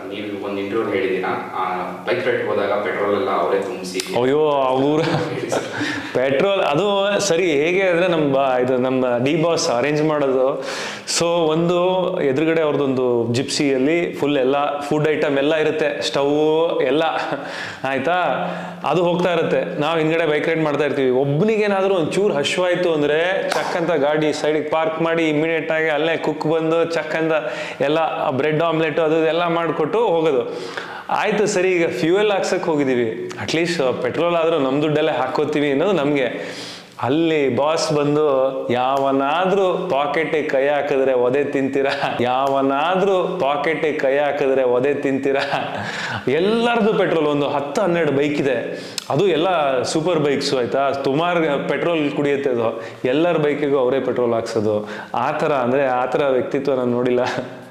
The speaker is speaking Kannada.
ನೀವು ಒಂದು ಇಂಟರ್ವ್ಯೂ ಹೇಳಿದ್ದೀರಾ ಬೈಕ್ ರೈಡ್ ಹೋದಾಗ ಪೆಟ್ರೋಲ್ ಎಲ್ಲ ಅವರೇ ತುಂಬಿಸಿ ಅಯ್ಯೋ ಅವ್ರ ಪೆಟ್ರೋಲ್ ಅದು ಸರಿ ಹೇಗೆ ಅಂದರೆ ನಮ್ಮ ಬಾ- ಇದು ನಮ್ಮ ಡಿ ಬಾಸ್ ಅರೇಂಜ್ ಮಾಡೋದು ಸೊ ಒಂದು ಎದುರುಗಡೆ ಅವ್ರದ್ದೊಂದು ಜಿಪ್ಸಿಯಲ್ಲಿ ಫುಲ್ ಎಲ್ಲ ಫುಡ್ ಐಟಮ್ ಎಲ್ಲ ಇರುತ್ತೆ ಸ್ಟವ್ ಎಲ್ಲ ಆಯ್ತಾ ಅದು ಹೋಗ್ತಾ ಇರುತ್ತೆ ನಾವು ಹಿಂದ್ಗಡೆ ಬೈಕ್ ರೈಡ್ ಮಾಡ್ತಾ ಇರ್ತೀವಿ ಒಬ್ಬನಿಗೇನಾದ್ರೂ ಒಂಚೂರು ಹಶ್ವಾಯ್ತು ಅಂದರೆ ಚಕ್ ಅಂತ ಗಾಡಿ ಸೈಡಿಗೆ ಪಾರ್ಕ್ ಮಾಡಿ ಇಮಿಡಿಯೇಟ್ ಆಗಿ ಅಲ್ಲೇ ಕುಕ್ ಬಂದು ಚಕ್ ಅಂತ ಎಲ್ಲ ಬ್ರೆಡ್ ಆಮ್ಲೆಟ್ ಅದು ಎಲ್ಲ ಮಾಡಿಕೊಟ್ಟು ಹೋಗೋದು ಆಯ್ತು ಸರಿ ಈಗ ಫ್ಯೂಯಲ್ ಹಾಕ್ಸಕ್ ಹೋಗಿದ್ದೀವಿ ಅಟ್ಲೀಸ್ಟ್ ಪೆಟ್ರೋಲ್ ಆದ್ರೂ ನಮ್ ದುಡ್ಡಲ್ಲೇ ಹಾಕೋತೀವಿ ಅನ್ನೋದು ನಮ್ಗೆ ಅಲ್ಲಿ ಬಾಸ್ ಬಂದು ಯಾವನಾದ್ರೂ ಪಾಕೆಟಿಗೆ ಕೈ ಹಾಕಿದ್ರೆ ಒದೆ ತಿಂತೀರಾ ಯಾವನಾದ್ರೂ ಪಾಕೆಟಿಗೆ ಕೈ ಹಾಕಿದ್ರೆ ಒದೆ ತಿಂತೀರಾ ಎಲ್ಲರದು ಪೆಟ್ರೋಲ್ ಒಂದು ಹತ್ತು ಹನ್ನೆರಡು ಬೈಕ್ ಇದೆ ಅದು ಎಲ್ಲ ಸೂಪರ್ ಬೈಕ್ಸು ಆಯ್ತಾ ಸುಮಾರು ಪೆಟ್ರೋಲ್ ಕುಡಿಯುತ್ತೆ ಅದು ಎಲ್ಲರ ಬೈಕಿಗೂ ಅವರೇ ಪೆಟ್ರೋಲ್ ಹಾಕ್ಸೋದು ಆ ಥರ ಅಂದರೆ ಆ ಥರ ವ್ಯಕ್ತಿತ್ವ ನಾನು ನೋಡಿಲ್ಲ